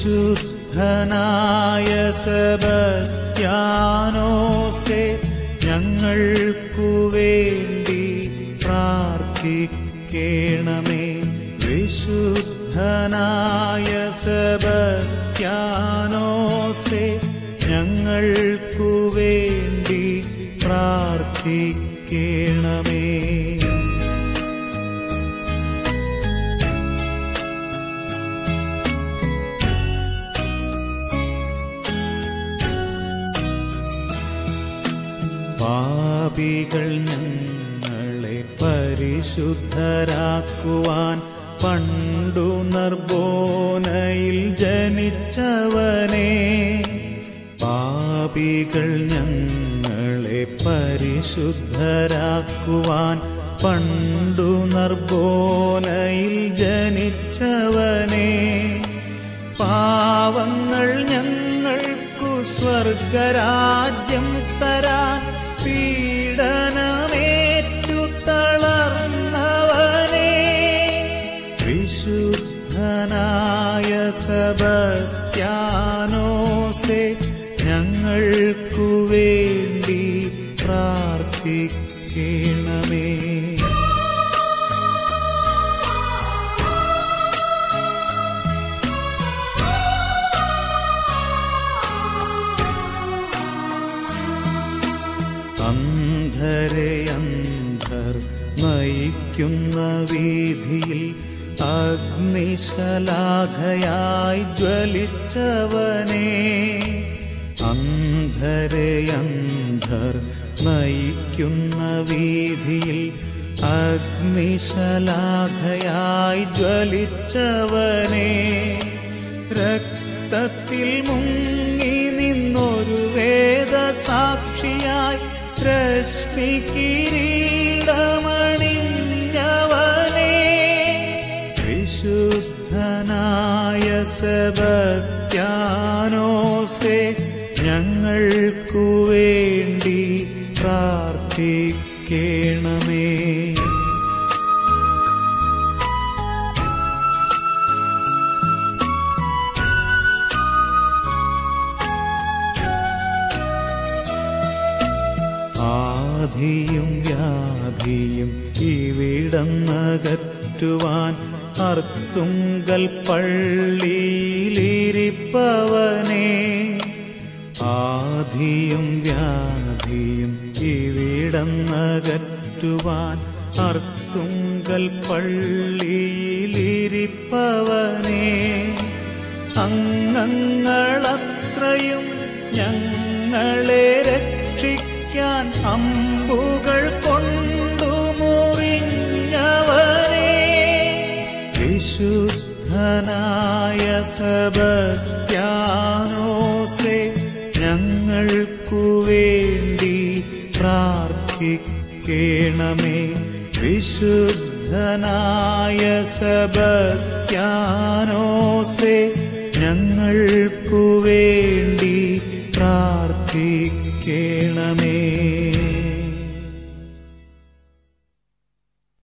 വിശുദ്ധനായ സെബസ്ത്യാനോസെ ഞങ്ങൾക്കു വേണ്ടി പ്രാർത്ഥിക്കണമേ വിശുദ്ധനായ സെബസ്ത്യാനോസെ ഞങ്ങൾക്കു വേണ്ടി പ്രാർത്ഥിക്കണമേ പാപികൾ ഞങ്ങളെ പരിശുദ്ധരാക്കുവാൻ പണ്ടു നർബോനയിൽ ജനിച്ചവനെ പാപികൾ ഞങ്ങളെ പരിശുദ്ധരാക്കുവാൻ പണ്ടു നർബോനയിൽ ജനിച്ചവനെ പാവങ്ങൾ ഞങ്ങൾക്കു സ്വർഗരാജ്യം തരാൻ പീഡനമേറ്റു തളർന്നവനെ വിശുദ്ധനായ സബസ്ത്യാനോസെ ഞങ്ങൾക്കു വേണ്ടി പ്രാർത്ഥിക്കണമേ അന്ധരെ അന്ധർ നയിക്കുന്ന വീതിയിൽ അഗ്നിശലാഖയായി ജ്വലിച്ചവനെ അന്ധരെ അന്ധർ നയിക്കുന്ന വീതിയിൽ അഗ്നിശലാഖയായി ജ്വലിച്ചവനെ രക്തത്തിൽ മുങ്ങി നിന്നൊരു വേദസാക്ഷിയായി രശ്മി കിരീടമണിഞ്ഞവനെ വിശുദ്ധനായ സെബസ്ത്യാനോസെ ഞങ്ങൾക്കു വേണ്ടി പ്രാർത്ഥിക്കണമേ ആധിയും വ്യാധിയും ഇവിടന്നകറ്റുവാൻ അർത്തുങ്കൽ പള്ളിയിലിരിപ്പവനെ ആധിയും വ്യാധിയും ഇവിടന്നകറ്റുവാൻ അർത്തുങ്കൽ പള്ളിയിലിരിപ്പവനെ അംഗങ്ങളത്രയും ഞങ്ങളെ രക്ഷിക്കാൻ അമ്പുകൾ കൊണ്ടു മുറിഞ്ഞവനെ വിശുദ്ധനായ സബസ്ത്യാനോസെ ഞങ്ങൾക്കു വേണ്ടി പ്രാർത്ഥിക്കണമേ വിശുദ്ധനായ സബസ്ത്യാനോസെ ഞങ്ങൾക്കു വേണ്ടി പ്രാർത്ഥിക്കണമേ